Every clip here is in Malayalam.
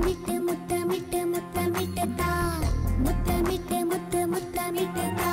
മുത്തമിട്ട് മുത്തമിട്ട് മുത്തമിട്ട് താ മുത്തമിട്ട് മുത്ത് മുത്തമിട്ട് താ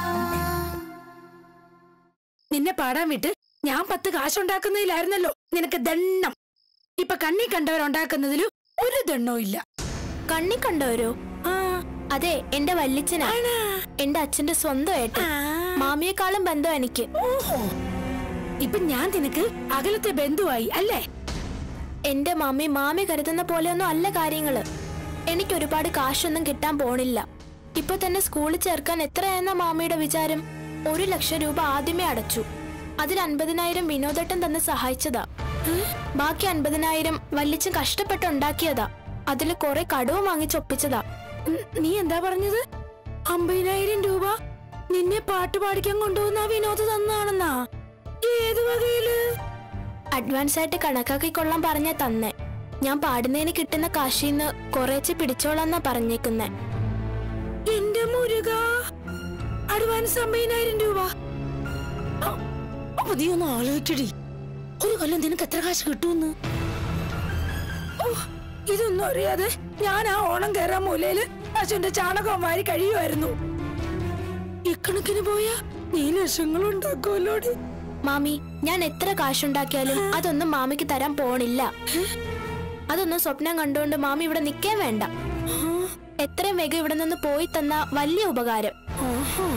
നിന്നെ പാടാൻ വിട്ട് ഞാൻ പത്ത് കാശുണ്ടാക്കുന്നതിലായിരുന്നല്ലോ നിനക്ക് ദണ്ണം ഇപ്പൊ കണ്ണി കണ്ടവരുണ്ടാക്കുന്നതിലും ഒരു ദണ്ണവും ഇല്ല കണ്ണി കണ്ടവരോ ആ, അതെ എന്റെ വല്യച്ഛനാ ആണാ? എന്റെ അച്ഛന്റെ സ്വന്തം ഏട്ടൻ ആ. മാമിയെക്കാളും ബന്ധം എനിക്ക് ഓഹോ ഇപ്പൊ ഞാൻ നിനക്ക് അകലത്തെ ബന്ധുവായി അല്ലേ എന്റെ മമ്മി മാമി കരുതുന്ന പോലെയൊന്നും അല്ല കാര്യങ്ങള് എനിക്ക് ഒരുപാട് കാശൊന്നും കിട്ടാൻ പോണില്ല ഇപ്പൊ തന്നെ സ്കൂളിൽ ചേർക്കാൻ എത്രയെന്ന മാമിയുടെ വിചാരം ഒരു ലക്ഷം രൂപ ആദ്യമേ അടച്ചു അതിൽ അൻപതിനായിരം വിനോദേട്ടൻ തന്നെ സഹായിച്ചതാ ബാക്കി അൻപതിനായിരം വല്യച്ഛൻ കഷ്ടപ്പെട്ടുണ്ടാക്കിയതാ അതിൽ കുറെ കടവും വാങ്ങിച്ചൊപ്പിച്ചതാ ഉം, നീ എന്താ പറഞ്ഞത് അമ്പതിനായിരം രൂപ നിന്നെ പാട്ട് പാടിക്കാൻ കൊണ്ടുപോകുന്ന ആ വിനോദ് തന്നാണെന്നാ ഏത് വകയില് അഡ്വാൻസ് ആയിട്ട് കണക്കാക്കി കൊള്ളാൻ പറഞ്ഞ തന്നെ ഞാൻ പാടുന്നതിന് കിട്ടുന്ന കാശിന്ന് കുറേച്ച് പിടിച്ചോളാന്നാ പറഞ്ഞേക്കുന്നേ എന്റെ മുരുക അഡ്വാൻസ് അമ്പതിനായിരം രൂപ അ- അപ്പൊ നീ ഒന്ന് ആലോചിച്ചടി ഒരു കൊല്ലം നിനക്ക് എത്ര കാശ് കിട്ടുമെന്ന് ഓ, ഇതൊന്നും അറിയാതെ ഞാൻ ആ ഓണം കയറാൻ മൂലയില് പശുവിന്റെ ചാണകവും വാരി കഴിയുമായിരുന്നു ഇക്കണക്കിന് പോയ നീ ലക്ഷങ്ങളുണ്ടാക്കുമല്ലോടി മാമി ഞാൻ എത്ര കാശുണ്ടാക്കിയാലും അതൊന്നും മാമിക്ക് തരാൻ പോണില്ല അതൊന്നും സ്വപ്നം കണ്ടുകൊണ്ട് മാമി ഇവിടെ നിൽക്കേ വേണ്ട എത്രയും വേഗം ഇവിടെ നിന്ന് പോയി തന്ന വലിയ ഉപകാരം ആഹാ.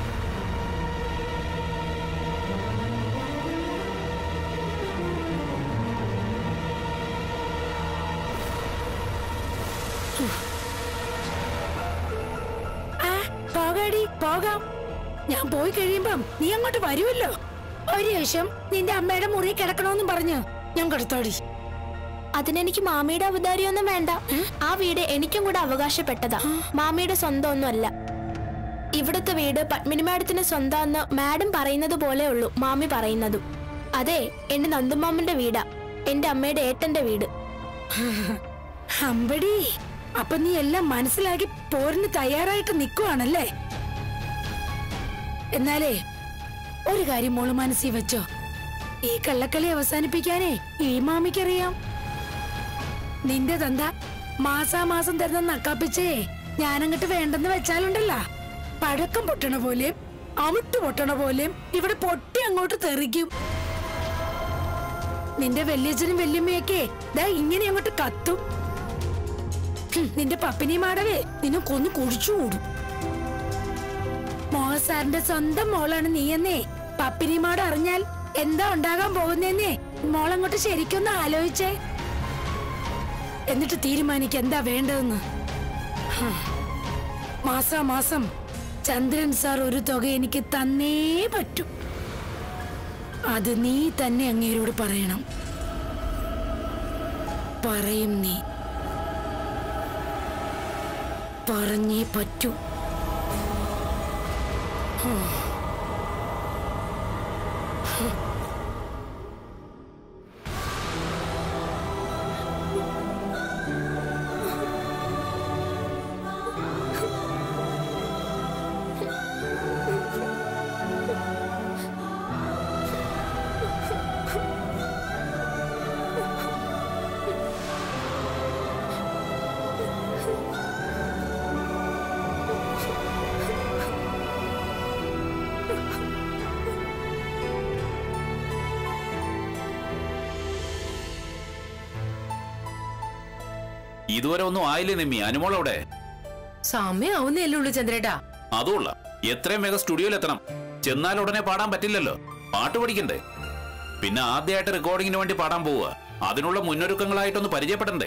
ആ, പോകാടി പോകാം ഞാൻ പോയി കഴിയുമ്പം നീ അങ്ങോട്ട് വരുമല്ലോ ഒരു ശേഷം നിന്റെ അമ്മയുടെ മുറി കിടക്കണമെന്നും പറഞ്ഞ് ഞാൻ കൊടുത്തോടി അതിനെനിക്ക് മാമിയുടെ അവതാരിയൊന്നും വേണ്ട ആ വീട് എനിക്കും കൂടെ അവകാശപ്പെട്ടതാ മാമിയുടെ സ്വന്തം ഒന്നുമല്ല ഇവിടുത്തെ വീട് പത്മിനി മാഡത്തിന് സ്വന്തമെന്ന് മാഡം പറയുന്നത് പോലെ ഉള്ളൂ മാമി പറയുന്നതും അതെ എന്റെ നന്ദുമാമന്റെ വീടാ എന്റെ അമ്മയുടെ ഏട്ടന്റെ വീട് അമ്പടി അപ്പൊ നീ എല്ലാം മനസ്സിലാക്കി പോരിന് തയ്യാറായിട്ട് നിൽക്കുവാണല്ലേ എന്നാലേ ഒരു കാര്യം മോള് മനസ്സിൽ വെച്ചോ ഈ കള്ളക്കളി അവസാനിപ്പിക്കാനേ ഈ മാമിക്കറിയാം നിന്റെ തന്ത മാസാമാസം തരുന്ന നക്കാപ്പിച്ചേ ഞാനങ്ങട്ട് വേണ്ടെന്ന് വെച്ചാലുണ്ടല്ല പഴക്കം പൊട്ടണ പോലെയും അവിട്ട് പൊട്ടണ പോലെയും ഇവിടെ പൊട്ടി അങ്ങോട്ട് തെറിക്കും നിന്റെ വല്യച്ഛനും വല്യമ്മയൊക്കെ ദാ ഇങ്ങനെ അങ്ങോട്ട് കത്തും ഹും, നിന്റെ പപ്പിനി മാടവേ നിന്നെ കൊന്നു കുഴിച്ചു കൂടും മോഹസാറിന്റെ സ്വന്തം മോളാണ് നീയെന്നേ പപ്പിനി മാട അറിഞ്ഞാൽ എന്താ ഉണ്ടാകാൻ പോകുന്നേന്നേ മോളങ്ങോട്ട് ശരിക്കൊന്ന് ആലോചിച്ചേ എന്നിട്ട് തീരുമാനിക്ക എന്താ വേണ്ടതെന്ന് ഹും. മാസാമാസം ചന്ദ്രൻ സാർ ഒരു തുക എനിക്ക് തന്നേ പറ്റൂ അത് നീ തന്നെ അങ്ങേരോട് പറയണം പറയും നീ പറഞ്ഞേ പറ്റൂ ഇതുവരെ ഒന്നും ആയില്ലേ നിമ്മി അനുമോളവിടെ സമയാവുന്നല്ലേ ഉള്ളൂ ചന്ദ്രേട്ടാ അതുകൊള്ള എത്രയും വേഗം സ്റ്റുഡിയോയിൽ എത്തണം ചെന്നാൽ ഉടനെ പാടാൻ പറ്റില്ലല്ലോ പാട്ട് പഠിക്കണ്ടേ പിന്നെ ആദ്യമായിട്ട് റെക്കോർഡിങ്ങിന് വേണ്ടി പാടാൻ പോവുക അതിനുള്ള മുന്നൊരുക്കങ്ങളായിട്ടൊന്ന് പരിചയപ്പെടണ്ടേ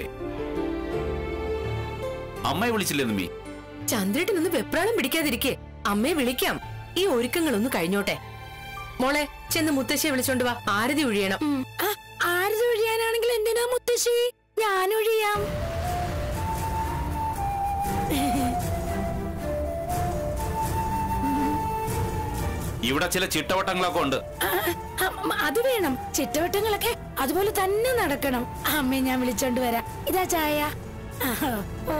അമ്മയെ വിളിച്ചില്ലേ നിമ്മി ചന്ദ്രേട്ടൻ ഒന്ന് വെപ്രാളം പിടിക്കാതിരിക്കെ അമ്മയെ വിളിക്കാം ഈ ഒരുക്കങ്ങളൊന്ന് കഴിഞ്ഞോട്ടെ മോളെ ചെന്ന് മുത്തശ്ശിയെ വിളിച്ചോണ്ട് വാ ആരതി ഒഴിയണം ആ, ആരത് ഒഴിയാനാണെങ്കിൽ എന്തിനാ മുത്തശ്ശി ഞാൻ ഒഴിയാം ഇവിടെ ചില ചിട്ടവട്ടങ്ങളൊക്കെ ഉണ്ട് ആ, ആ, മ- അത് വേണം ചിട്ടവട്ടങ്ങളൊക്കെ അതുപോലെ തന്നെ നടക്കണം അമ്മയെ ഞാൻ വിളിച്ചോണ്ട് വരാം ഇതാ ചായ ആഹോ. ഓ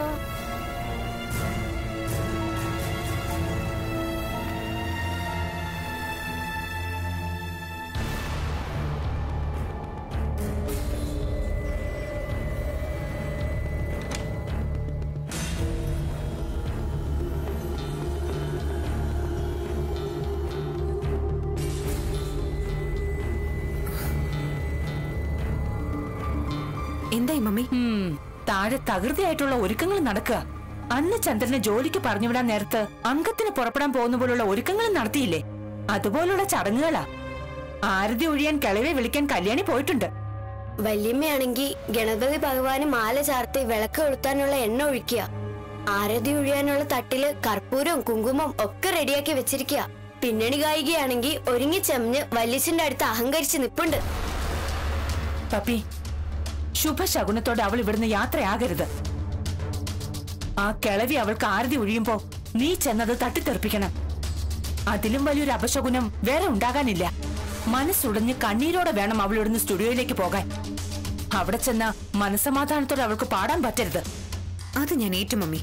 എന്തായി മമ്മി ഉം, താഴെ തകൃതിയായിട്ടുള്ള ഒരുക്കങ്ങൾ നടക്കുക അന്ന് ചന്ദ്രനെ ജോലിക്ക് പറഞ്ഞുവിടാൻ നേരത്ത് അംഗത്തിന് പുറപ്പെടാൻ പോകുന്ന പോലുള്ള ഒരുക്കങ്ങൾ നടത്തിയില്ലേ അതുപോലുള്ള ചടങ്ങുകളാ ആരതി ഒഴിയാൻ കിളവെ വിളിക്കാൻ കല്യാണി പോയിട്ടുണ്ട് വല്യമ്മയാണെങ്കി ഗണപതി ഭഗവാന് മാല ചാർത്തി വിളക്ക് കൊളുത്താനുള്ള എണ്ണ ഒഴിക്കുക ആരതി ഒഴിയാനുള്ള തട്ടില് കർപ്പൂരവും കുങ്കുമം ഒക്കെ റെഡിയാക്കി വെച്ചിരിക്കുക പിന്നണി ഗായികയാണെങ്കി ഒരുങ്ങി ചെമ്മഞ്ഞ് വല്യച്ഛന്റെ അടുത്ത് അഹങ്കരിച്ച് നിപ്പുണ്ട് പപ്പി ശുഭശകുനത്തോടെ അവൾ ഇവിടുന്ന് യാത്രയാകരുത് ആ കിളവി അവൾക്ക് ആരതി ഒഴിയുമ്പോ നീ ചെന്നത് തട്ടിത്തെറിപ്പിക്കണം അതിലും വലിയൊരു അപശകുനം വേറെ ഉണ്ടാകാനില്ല മനസ്സുടഞ്ഞ് കണ്ണീരോടെ വേണം അവൾ ഇവിടുന്ന് സ്റ്റുഡിയോയിലേക്ക് പോകാൻ അവിടെ ചെന്ന മനസമാധാനത്തോടെ അവൾക്ക് പാടാൻ പറ്റരുത് അത് ഞാൻ ഏറ്റു മമ്മി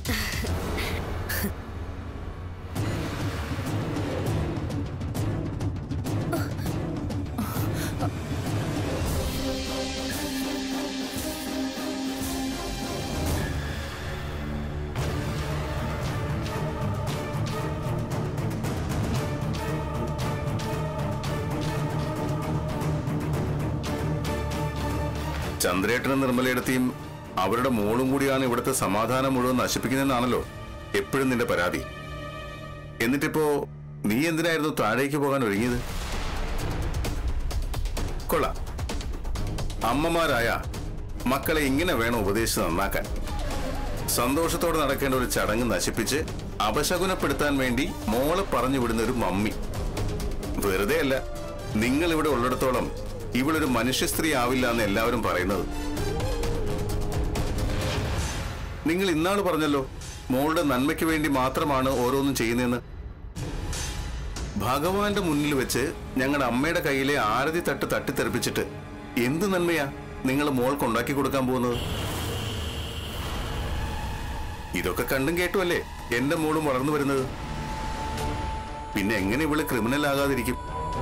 ചന്ദ്രേട്ടനും നിർമ്മലയിടത്തെയും അവരുടെ മോളും കൂടിയാണ് ഇവിടുത്തെ സമാധാനം മുഴുവൻ നശിപ്പിക്കുന്നതെന്നാണല്ലോ എപ്പോഴും നിന്റെ പരാതി എന്നിട്ടിപ്പോ നീ എന്തിനായിരുന്നു താഴേക്ക് പോകാൻ ഒരുങ്ങിയത് കൊള്ളാം അമ്മമാരായ മക്കളെ ഇങ്ങനെ വേണം ഉപദേശിച്ച് നന്നാക്കാൻ സന്തോഷത്തോടെ നടക്കേണ്ട ഒരു ചടങ്ങ് നശിപ്പിച്ച് അപശകുനപ്പെടുത്താൻ വേണ്ടി മോളെ പറഞ്ഞു വിടുന്ന ഒരു മമ്മി വെറുതെ അല്ല നിങ്ങൾ ഇവിടെ ഉള്ളിടത്തോളം ഇവളൊരു മനുഷ്യ സ്ത്രീ ആവില്ല എന്ന് എല്ലാവരും പറയുന്നത് നിങ്ങൾ ഇന്നാള് പറഞ്ഞല്ലോ മോളുടെ നന്മയ്ക്ക് വേണ്ടി മാത്രമാണ് ഓരോന്നും ചെയ്യുന്നതെന്ന് ഭഗവാന്റെ മുന്നിൽ വെച്ച് ഞങ്ങളുടെ അമ്മയുടെ കയ്യിലെ ആരതി തട്ട് തട്ടിത്തെറിപ്പിച്ചിട്ട് എന്ത് നന്മയാ നിങ്ങൾ മോൾക്ക് ഉണ്ടാക്കി കൊടുക്കാൻ പോകുന്നത് ഇതൊക്കെ കണ്ടും കേട്ടുമല്ലേ എന്റെ മോളും വളർന്നു വരുന്നത് പിന്നെ എങ്ങനെ ഇവള് ക്രിമിനൽ ആകാതിരിക്കും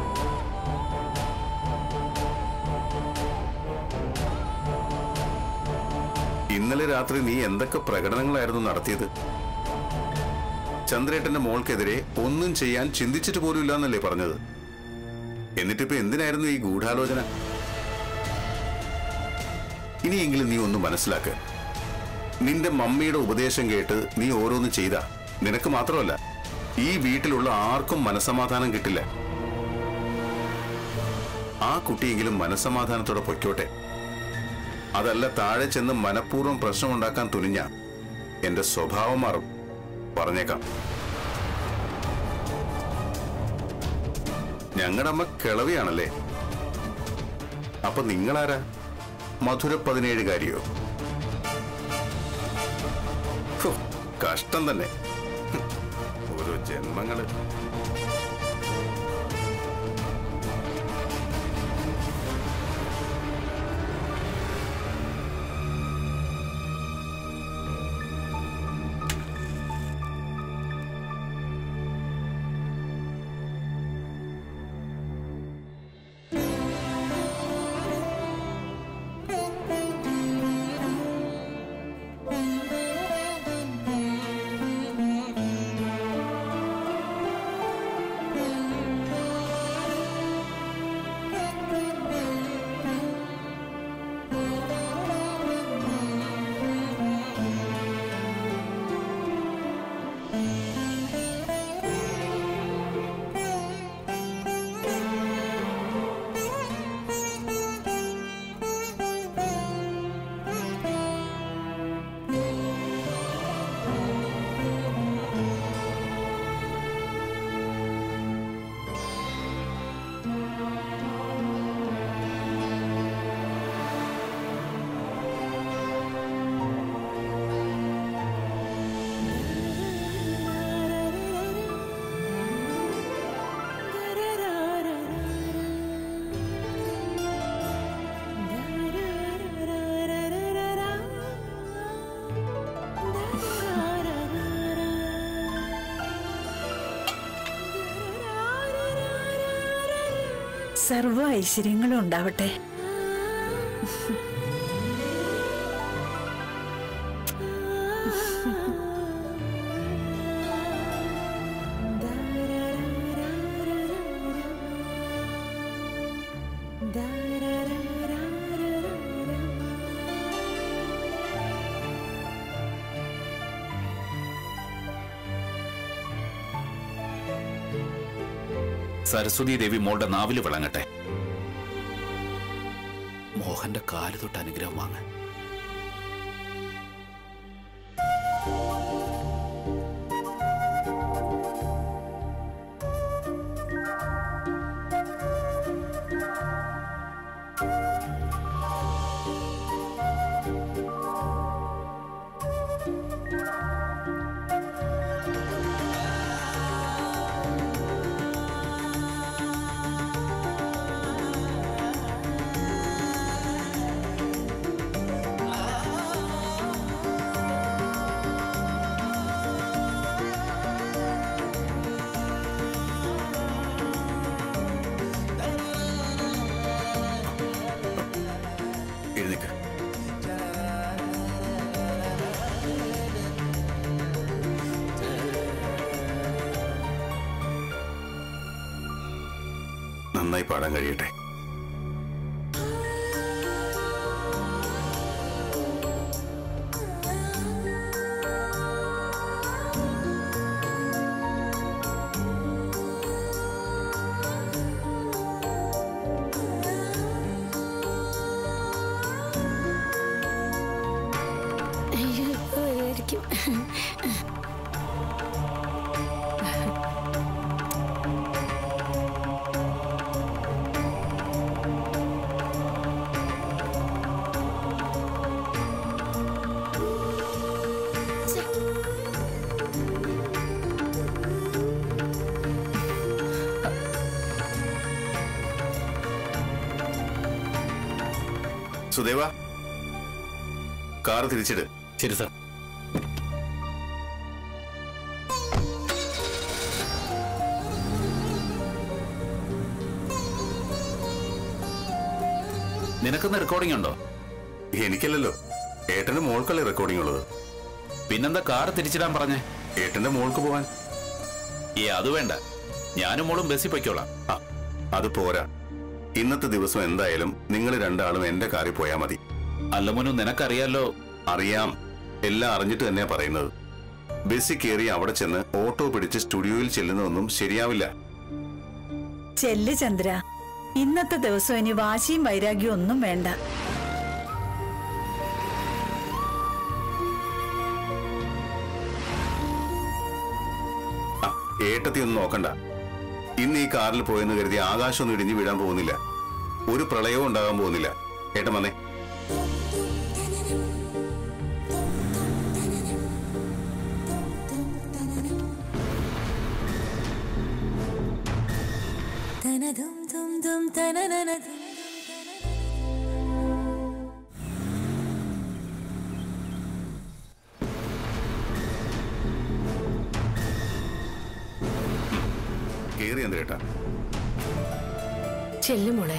ഇന്നലെ രാത്രി നീ എന്തൊക്കെ പ്രകടനങ്ങളായിരുന്നു നടത്തിയത് ചന്ദ്രേട്ടന്റെ മോൾക്കെതിരെ ഒന്നും ചെയ്യാൻ ചിന്തിച്ചിട്ട് പോലും ഇല്ലാന്നല്ലേ പറഞ്ഞത് എന്നിട്ടിപ്പോ എന്തിനായിരുന്നു ഈ ഗൂഢാലോചന ഇനിയെങ്കിലും നീ ഒന്ന് മനസ്സിലാക്ക് നിന്റെ മമ്മിയുടെ ഉപദേശം കേട്ട് നീ ഓരോന്ന് ചെയ്ത നിനക്ക് മാത്രമല്ല ഈ വീട്ടിലുള്ള ആർക്കും മനസമാധാനം കിട്ടില്ല ആ കുട്ടിയെങ്കിലും മനസമാധാനത്തോടെ പൊയ്ക്കോട്ടെ അതല്ല താഴെ ചെന്ന് മനഃപൂർവ്വം പ്രശ്നമുണ്ടാക്കാൻ തുനിഞ്ഞ എന്റെ സ്വഭാവം മാറും പറഞ്ഞേക്കാം ഞങ്ങളുടെ അമ്മ കിളവിയാണല്ലേ അപ്പൊ നിങ്ങളാരാ മധുര പതിനേഴുകാരിയോ ഫു, കഷ്ടം തന്നെ ഹും, ഓരോ ജന്മങ്ങള് സർവ ഐശ്വര്യങ്ങളും ഉണ്ടാവട്ടെ സരസ്വതി ദേവി മോളുടെ നാവില് വിളങ്ങട്ടെ മോഹന്റെ കാല് തൊട്ട് അനുഗ്രഹം വാങ്ങാൻ എഴുന്നേക്ക് നന്നായി പാടാൻ കഴിയട്ടെ അയ്യോ ഇപ്പൊ വരുമായിരിക്കും സുദേവ കാർ തിരിച്ചിട് ശരി സാർ നിനക്കൊന്ന് റെക്കോർഡിംഗ് ഉണ്ടോ എനിക്കല്ലല്ലോ ഏട്ടന്റെ മോൾക്കല്ലേ റെക്കോർഡിംഗ് ഉള്ളത് പിന്നെന്താ കാർ തിരിച്ചിടാൻ പറഞ്ഞേ ഏട്ടന്റെ മോൾക്ക് പോവാൻ ഏ അത് വേണ്ട ഞാനും മോളും ബസ്സിൽ പൊയ്ക്കോളാം ആ, അത് പോരാ ഇന്നത്തെ ദിവസം എന്തായാലും നിങ്ങൾ രണ്ടാളും എന്റെ കാറിൽ പോയാൽ മതി അല്ല മോനു നിനക്കറിയാലോ അറിയാം എല്ലാം അറിഞ്ഞിട്ട് തന്നെയാ പറയുന്നത് ബസ്സിൽ കയറി അവിടെ ചെന്ന് ഓട്ടോ പിടിച്ച് സ്റ്റുഡിയോയിൽ ചെല്ലുന്നതൊന്നും ശരിയാവില്ല ചെല്ല് ചന്ദ്ര ഇന്നത്തെ ദിവസം ഇനി വാശിയും വൈരാഗ്യവും ഒന്നും വേണ്ട ആ, ഏട്ടത്തി ഒന്നും നോക്കണ്ട ഇന്ന് ഈ കാറിൽ പോയെന്ന് കരുതി ആകാശമൊന്നും ഇടിഞ്ഞു വീഴാൻ പോകുന്നില്ല ഒരു പ്രളയവും ഉണ്ടാകാൻ പോകുന്നില്ല ഏട്ടൻ വന്നേ കേറി എന്ത് ഏട്ടാ ചെല്ലുമോളെ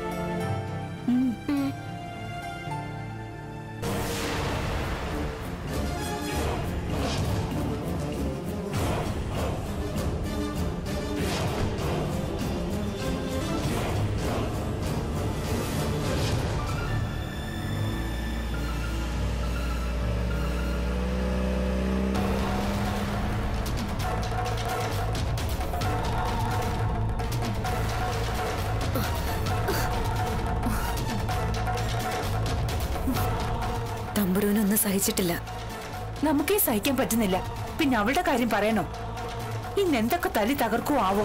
തമ്പുരുവിനൊന്നും സഹിച്ചിട്ടില്ല നമുക്കേ സഹിക്കാൻ പറ്റുന്നില്ല പിന്നെ അവളുടെ കാര്യം പറയണോ ഇന്നെന്തൊക്കെ തല്ലി തകർക്കോ ആവോ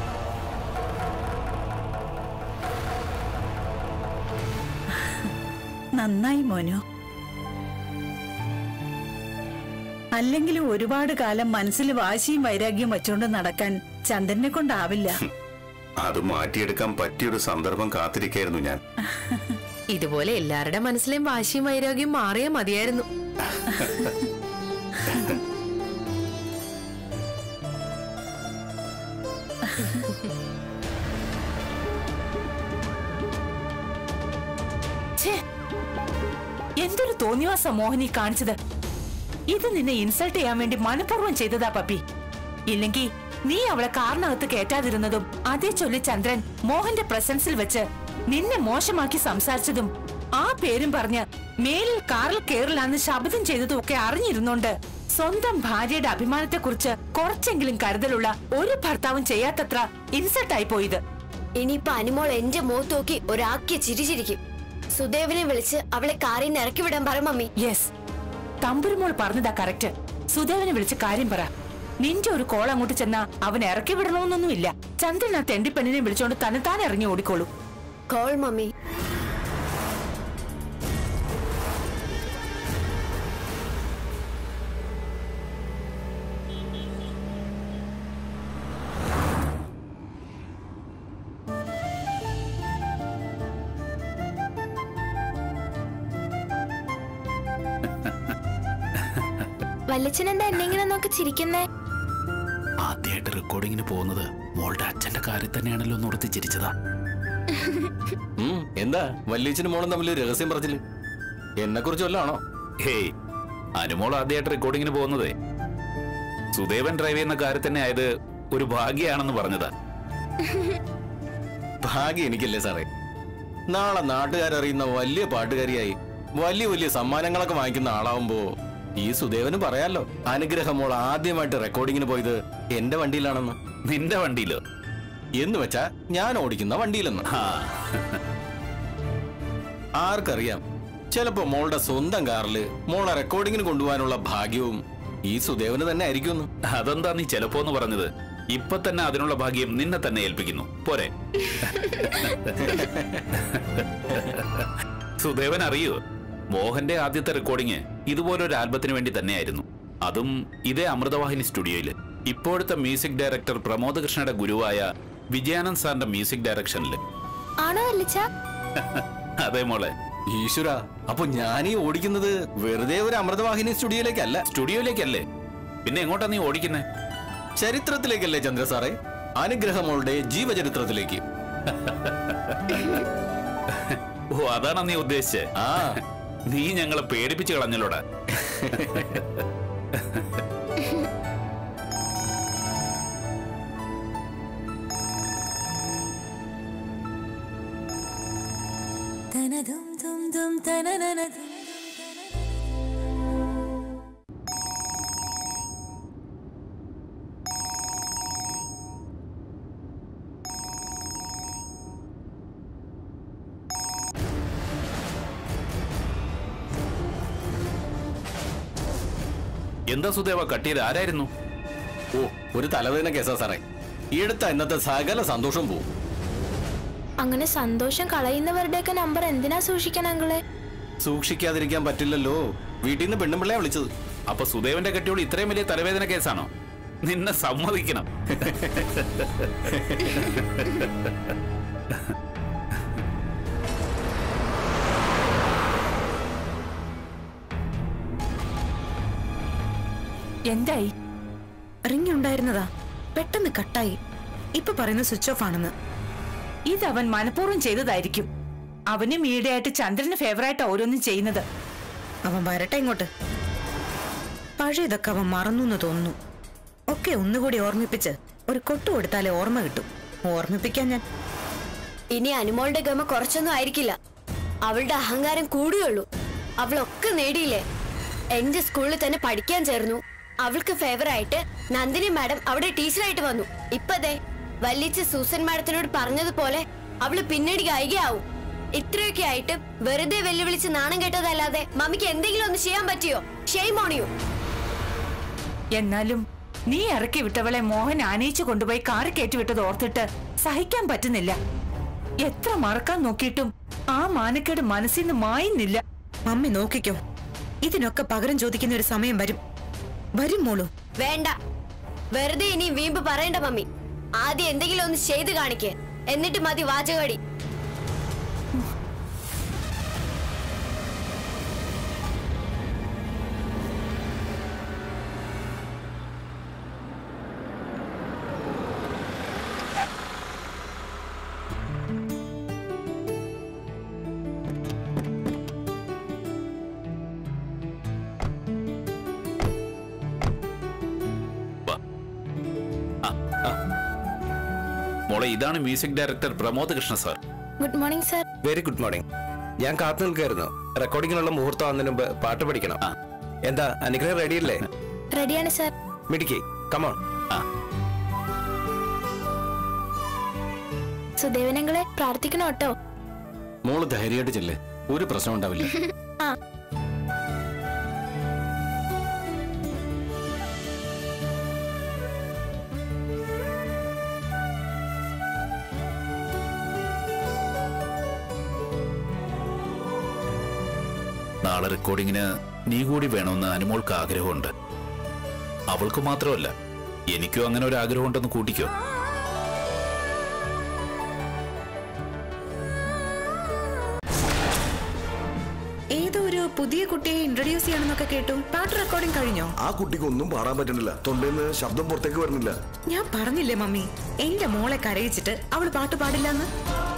നന്നായി മോനു അല്ലെങ്കിലും ഒരുപാട് കാലം മനസ്സിൽ വാശിയും വൈരാഗ്യവും വച്ചുകൊണ്ട് നടക്കാൻ ചന്ദ്രനെ കൊണ്ടാവില്ല അത് മാറ്റിയെടുക്കാൻ പറ്റിയൊരു സന്ദർഭം കാത്തിരിക്കായിരുന്നു ഞാൻ ഇതുപോലെ എല്ലാവരുടെ മനസ്സിലെയും വാശിയും വൈരാഗ്യം മാറിയാ മതിയായിരുന്നു ഛേ, എന്തൊരു തോന്നിവാസ മോഹനി കാണിച്ചത് ഇത് നിന്നെ ഇൻസൾട്ട് ചെയ്യാൻ വേണ്ടി മനഃപൂർവ്വം ചെയ്തതാ പപ്പി ഇല്ലെങ്കിൽ നീ അവളെ കാറിനകത്ത് കേറ്റാതിരുന്നതും അതേ ചൊല്ലി ചന്ദ്രൻ മോഹന്റെ പ്രസൻസിൽ വെച്ച് നിന്നെ മോശമാക്കി സംസാരിച്ചതും ആ പേരും പറഞ്ഞ് മേലിൽ കാറിൽ കേറില്ലാന്ന് ശബ്ദം ചെയ്തതും ഒക്കെ അറിഞ്ഞിരുന്നോണ്ട് സ്വന്തം ഭാര്യയുടെ അഭിമാനത്തെ കുറിച്ച് കുറച്ചെങ്കിലും കരുതലുള്ള ഒരു ഭർത്താവും ചെയ്യാത്തത്ര ഇൻസൾട്ടായി പോയത് ഇനിയിപ്പൊ അനുമോൾ എന്റെ മുഖത്ത് നോക്കി ഒരാക്കിയ ചിരിച്ചിരിക്കും സുദേവനെ വിളിച്ച് അവളെ കാറിൽ നിന്ന് ഇറക്കി വിടാൻ പറ മമ്മി യെസ് തമ്പുരുമോൾ പറഞ്ഞതാ കറക്റ്റ് സുദേവനെ വിളിച്ച് കാര്യം പറ നിന്റെ ഒരു കോൾ അങ്ങോട്ട് ചെന്നാ അവൻ ഇറക്കി വിടണമെന്നൊന്നുമില്ല ചന്ദ്രൻ ആ തെണ്ടിപ്പെണ്ണിനെ വിളിച്ചോണ്ട് തന്നെത്താൻ ഇറങ്ങി ഓടിക്കോളൂ കോൾ മമ്മി വല്യച്ഛൻ എന്താ എന്നെങ്കിലും നോക്കി ചിരിക്കുന്നേ ആദ്യമായിട്ട് റെക്കോർഡിങ്ങിന് പോകുന്നത് മോളുടെ അച്ഛന്റെ കാര്യം തന്നെയാണല്ലോ എന്ന് ഓർത്ത് ചിരിച്ചതാ ഉം, എന്താ വല്യച്ഛനും മോളും തമ്മിൽ രഹസ്യം പറച്ചില് എന്നെ കുറിച്ച് വല്ലാണോ ഹേയ് അനുമോൾ ആദ്യമായിട്ട് റെക്കോർഡിങ്ങിന് പോകുന്നതേ സുദേവൻ ഡ്രൈവ് ചെയ്യുന്ന കാര്യം തന്നെ ആയത് ഒരു ഭാഗ്യാണെന്ന് പറഞ്ഞതാ ഭാഗ്യം എനിക്കല്ലേ സാറേ നാളെ നാട്ടുകാരറിയുന്ന വലിയ പാട്ടുകാരിയായി വലിയ വലിയ സമ്മാനങ്ങളൊക്കെ വാങ്ങിക്കുന്ന ആളാവുമ്പോ ഈ സുദേവന് പറയാലോ അനുഗ്രഹം മോൾ ആദ്യമായിട്ട് റെക്കോർഡിങ്ങിന് പോയത് എന്റെ വണ്ടിയിലാണെന്ന് നിന്റെ വണ്ടിയിലോ എന്ന് വെച്ചാ ഞാൻ ഓടിക്കുന്ന വണ്ടിയിലെന്ന് ആ ആർക്കറിയാം ചിലപ്പോ മോളുടെ സ്വന്തം കാറില് മോളെ റെക്കോർഡിങ്ങിന് കൊണ്ടുപോകാനുള്ള ഭാഗ്യവും ഈ സുദേവന് തന്നെ ആയിരിക്കുമെന്ന് അതെന്താ നീ ചിലപ്പോന്ന് പറഞ്ഞത് ഇപ്പൊ തന്നെ അതിനുള്ള ഭാഗ്യം നിന്നെ തന്നെ ഏൽപ്പിക്കുന്നു പോരെ സുദേവൻ അറിയോ മോഹന്റെ ആദ്യത്തെ റെക്കോർഡിങ് ഇതുപോലൊരു ആൽബത്തിന് വേണ്ടി തന്നെയായിരുന്നു അതും ഇതേ അമൃതവാഹിനി സ്റ്റുഡിയോയില് ഇപ്പോഴത്തെ മ്യൂസിക് ഡയറക്ടർ പ്രമോദ് കൃഷ്ണയുടെ ഗുരുവായ വിജയാനന്ദ് സാറിന്റെ മ്യൂസിക് ഡയറക്ഷനില് ആണോ വല്യച്ഛ അതെ മോളെ ഈശ്വര അപ്പൊ ഞാനീ ഓടിക്കുന്നത് വെറുതെ ഒരു അമൃതവാഹിനി സ്റ്റുഡിയോയിലേക്കല്ല സ്റ്റുഡിയോയിലേക്കല്ലേ പിന്നെ എങ്ങോട്ടാ നീ ഓടിക്കുന്നേ ചരിത്രത്തിലേക്കല്ലേ ചന്ദ്ര സാറേ അനുഗ്രഹമോളുടെ ജീവചരിത്രത്തിലേക്ക് ഓ അതാണോ നീ ഉദ്ദേശിച്ചേ ആ നീ ഞങ്ങളെ പേടിപ്പിച്ച് കളഞ്ഞല്ലോടാ എന്താ സുദേവ കട്ടിയത് ആരായിരുന്നു ഓ ഒരു തലവേദന കേസാ സാറേ എടുത്ത ഇന്നത്തെ സകല സന്തോഷം പോവും അങ്ങനെ സന്തോഷം കളയുന്നവരുടെയൊക്കെ നമ്പർ എന്തിനാ സൂക്ഷിക്കണം അങ്ങളെ സൂക്ഷിക്കാതിരിക്കാൻ പറ്റില്ലല്ലോ വീട്ടിൽ നിന്ന് പെണ്ണുമ്പിള്ളയെ വിളിച്ചത് അപ്പൊ സുദേവന്റെ കെട്ടിയോട് ഇത്രയും വലിയ തലവേദന കേസാണോ നിന്നെ സമ്മതിക്കണം എന്തായി റിംഗ് ഉണ്ടായിരുന്നതാ പെട്ടെന്ന് കട്ടായി ഇപ്പൊ പറയുന്ന സ്വിച്ച് ഓഫ് ആണെന്ന് ഇതവൻ മനഃപൂർവ്വം ചെയ്തതായിരിക്കും അവനും ഈടെയായിട്ട് ചന്ദ്രന് ഫേവറായിട്ട് ഓരോന്നും ചെയ്യുന്നത് അവൻ വരട്ടെ ഇങ്ങോട്ട് പഴയതൊക്കെ അവൻ മറന്നു എന്ന് തോന്നുന്നു ഒക്കെ ഒന്നുകൂടി ഓർമ്മിപ്പിച്ച് ഒരു കൊട്ടു കൊടുത്താലേ ഓർമ്മ കിട്ടും ഓർമ്മിപ്പിക്കാൻ ഞാൻ ഇനി അനുമോളുടെ ഗമ കുറച്ചൊന്നും ആയിരിക്കില്ല അവളുടെ അഹങ്കാരം കൂടുകയുള്ളൂ അവളൊക്കെ നേടിയില്ലേ എന്റെ സ്കൂളിൽ തന്നെ പഠിക്കാൻ ചേർന്നു അവൾക്ക് ഫേവറായിട്ട് നന്ദിനി മാഡം അവിടെ ടീച്ചറായിട്ട് വന്നു ഇപ്പതേ വല്ലിച്ച് സൂസൻ മാഡത്തിനോട് പറഞ്ഞതുപോലെ അവള് പിന്നീട് ഗായികയാവും ഇത്രയൊക്കെ ആയിട്ട് വെറുതെ വെല്ലുവിളിച്ച് നാണം കേട്ടതല്ലാതെ മമ്മിക്ക് എന്തെങ്കിലും ഒന്ന് ചെയ്യാൻ പറ്റിയോ ഷെയ്മ് ഓണിയോ എന്നാലും നീ ഇറക്കി വിട്ടവളെ മോഹൻ ആനയിച്ചു കൊണ്ടുപോയി കാറി കയറ്റിവിട്ടത് ഓർത്തിട്ട് സഹിക്കാൻ പറ്റുന്നില്ല എത്ര മറക്കാൻ നോക്കിയിട്ടും ആ മാനക്കേട് മനസ്സിൽ നിന്ന് മായുന്നില്ല മമ്മി നോക്കിക്കോ ഇതിനൊക്കെ പകരം ചോദിക്കുന്ന ഒരു സമയം വരും വരും മോളൂ വേണ്ട വെറുതെ ഇനി വീമ്പ് പറയണ്ട മമ്മി ആദ്യം എന്തെങ്കിലും ഒന്ന് ചെയ്ത് കാണിക്ക് എന്നിട്ട് മതി വാചകടി മോളെ ഇതാണ് music director Pramod Krishna sir good morning sir very good morning ഞാൻ കാത്തു നിൽക്കായിരുന്നു റെക്കോർഡിങ്ങിനുള്ള മുഹൂർത്തം ആവുന്നതിന് മുമ്പ് പാട്ട് പഠിക്കണം എന്താ അനുഗ്രഹം റെഡിയല്ലേ റെഡിയാണ് സാർ മിടുക്കി കമോൺ സുദേവനങ്ങളെ പ്രാർത്ഥിക്കണം കേട്ടോ മോള് ധൈര്യമായിട്ട് ചെല്ലേ ഒരു പ്രശ്നം ഉണ്ടാവില്ല ആ നാളെ റെക്കോർഡിങ്ങിന് നീ കൂടി വേണമെന്ന് അനുമോൾക്ക് ആഗ്രഹമുണ്ട് അവൾക്ക് മാത്രമല്ല എനിക്കും അങ്ങനെ ഒരു ആഗ്രഹമുണ്ടെന്ന് കൂട്ടിക്കോ ഏതോ ഒരു പുതിയ കുട്ടിയെ ഇൻട്രൊഡ്യൂസ് ചെയ്യണമെന്നൊക്കെ കേട്ടു പാട്ട് റെക്കോർഡിംഗ് കഴിഞ്ഞോ ആ കുട്ടിക്ക് ഒന്നും പാടാൻ പറ്റുന്നില്ല തൊണ്ടേന്ന് ശബ്ദം പുറത്തേക്ക് വരുന്നില്ല ഞാൻ പറഞ്ഞില്ലേ മമ്മി എന്റെ മോളെ കരയിച്ചിട്ട് അവള് പാട്ട് പാടില്ലെന്ന്